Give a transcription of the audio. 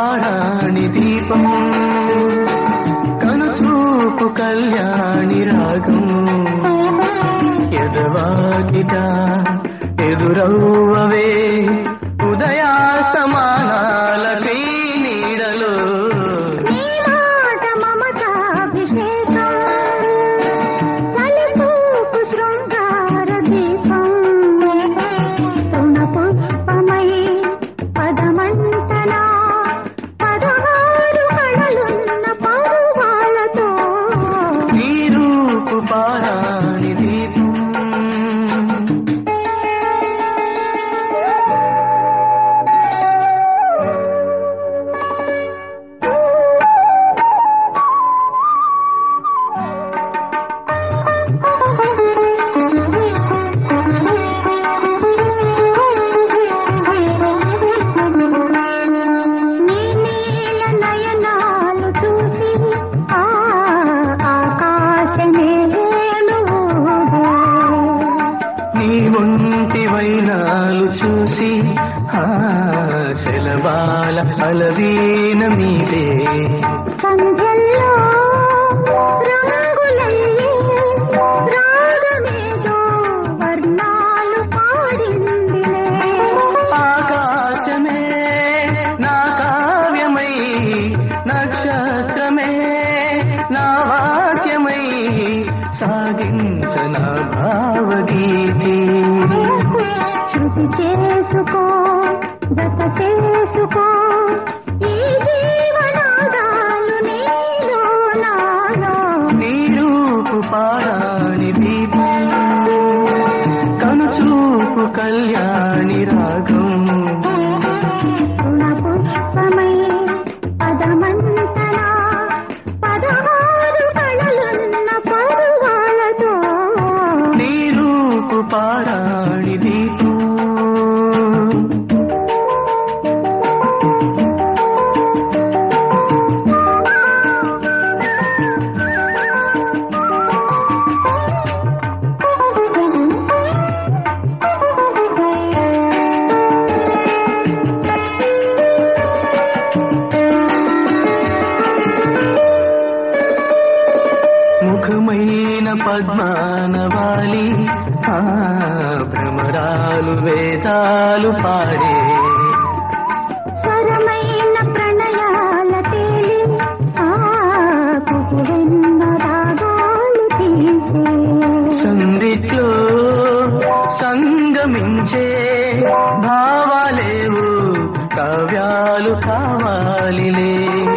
పారాణి దీపం కనుచూపు కళ్యాణి రాగం ఎదవాకిట ఎదురవ్వవే ఉదయాస్తమానాలకై నీడలో నీ మాట మమతాభిషేకం చలిపూపు శృంగార దీపం తృణ పుష్పమై పదమంటనా పదహారు కళలున్న పరువాలతో నీ రూపు పారాణి దీపం నీ నీల నయనాలు చూసి ఆ ఆకాశమే నువ్వే. నీ ఒంటి వైనాలు చూసి ఆ శలబాల అలవీన మీదే సంధ్యల్లో రంగులయ్యే రాగమేదో వర్ణాలు పాడిందిలే ఆకాశమే నా కావ్యమై నక్షత్రమే నా వాక్యమై సాగించన భావగీతి శృతి చేసుకో జత చేసుకో ఈ జీవనాదాలు నీలో నాలో నీ రూపు పారాణి దీపం కనుచూపు కళ్యాణి రాగం రుణ పుష్పమై పదమంతనా పదహారు కళలున్న పరువాలతో నీ రూపు పారాణి దీపం ముఖమైన పద్మానవాలి ఆ భ్రమరాలు వేదాలు పాడే స్వరమైన ప్రణయాల తేలి ఆ కుకువెన్న రాగాలు తీసే సందిట్లో సంగమించే భావాలేవు కావ్యాలు కావాలిలే